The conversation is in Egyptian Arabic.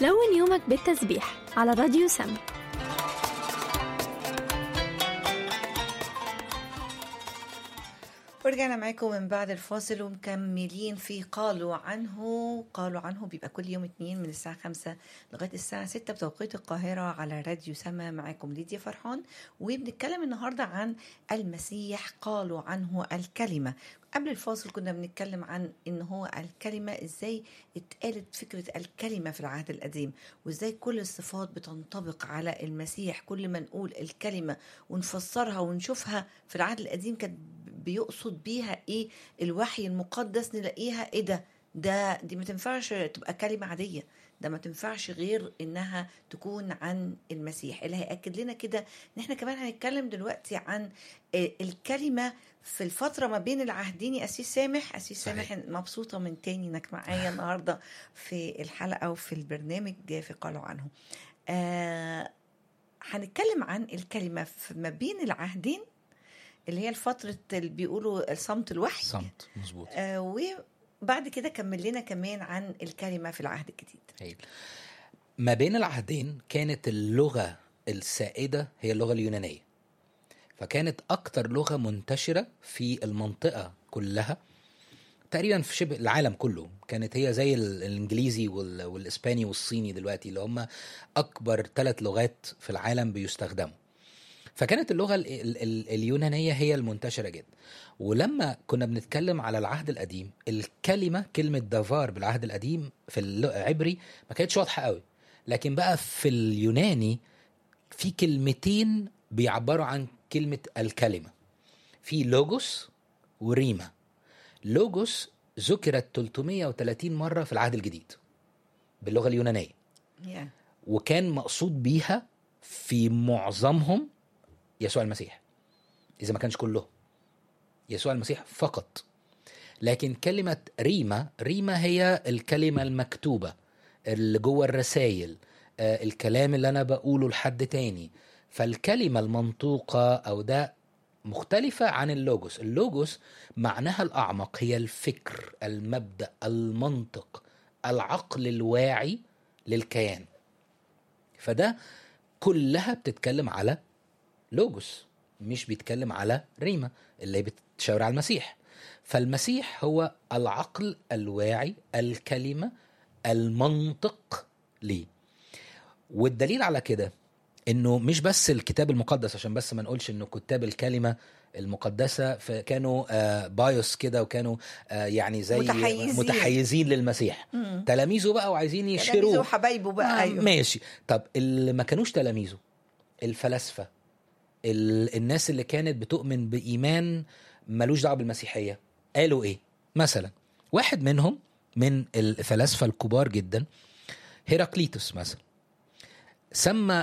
لون يومك بالتسبيح على راديو سم ورجعنا معاكم من بعد الفاصل ومكملين في قالوا عنه قالوا عنه بيبقى كل يوم اتنين من الساعة خمسة لغاية الساعة ستة بتوقيت القاهرة على راديو سما معاكم ليديا فرحان وبنتكلم النهاردة عن المسيح قالوا عنه الكلمة قبل الفاصل كنا بنتكلم عن ان هو الكلمة ازاي اتقالت فكرة الكلمة في العهد القديم وازاي كل الصفات بتنطبق على المسيح كل ما نقول الكلمة ونفسرها ونشوفها في العهد القديم كانت بيقصد بيها ايه الوحي المقدس نلاقيها ايه ده ده دي ما تنفعش تبقى كلمة عادية ده ما تنفعش غير انها تكون عن المسيح اللي هيأكد لنا كده ان احنا كمان هنتكلم دلوقتي عن الكلمة في الفترة ما بين العهدين يا أسيس سامح أسيس صحيح. سامح مبسوطة من تاني انك معايا النهاردة في الحلقة وفي البرنامج في قالوا عنه آه هنتكلم عن الكلمة في ما بين العهدين اللي هي الفترة اللي بيقولوا الصمت الوحي صمت مظبوط آه وبعد كده كمل لنا كمان عن الكلمة في العهد الجديد هايل ما بين العهدين كانت اللغة السائدة هي اللغة اليونانية فكانت أكتر لغة منتشرة في المنطقة كلها تقريبا في شبه العالم كله كانت هي زي ال- الانجليزي وال- والاسباني والصيني دلوقتي اللي هم اكبر ثلاث لغات في العالم بيستخدموا فكانت اللغه ال- ال- ال- اليونانيه هي المنتشره جدا ولما كنا بنتكلم على العهد القديم الكلمه كلمه دافار بالعهد القديم في العبري ما كانتش واضحه قوي لكن بقى في اليوناني في كلمتين بيعبروا عن كلمه الكلمه في لوجوس وريما لوجوس ذكرت 330 مرة في العهد الجديد باللغة اليونانية yeah. وكان مقصود بيها في معظمهم يسوع المسيح إذا ما كانش كلهم يسوع المسيح فقط لكن كلمة ريما ريما هي الكلمة المكتوبة اللي جوه الرسائل آه، الكلام اللي أنا بقوله لحد تاني فالكلمة المنطوقة أو ده مختلفة عن اللوجوس اللوجوس معناها الأعمق هي الفكر المبدأ المنطق العقل الواعي للكيان فده كلها بتتكلم على لوجوس مش بيتكلم على ريما اللي بتشاور على المسيح فالمسيح هو العقل الواعي الكلمة المنطق ليه والدليل على كده انه مش بس الكتاب المقدس عشان بس ما نقولش انه كتاب الكلمه المقدسه ف- كانوا آه، بايوس كده وكانوا آه، يعني زي متحيزين. متحيزين للمسيح مم. تلاميذه بقى وعايزين تلاميذه يشتروه وحبايبه بقى آه، ايوه ماشي طب اللي ما كانوش تلاميذه الفلاسفه ال- الناس اللي كانت بتؤمن بايمان ملوش دعوه بالمسيحيه قالوا ايه مثلا واحد منهم من الفلاسفه الكبار جدا هيراقليتوس مثلا سمى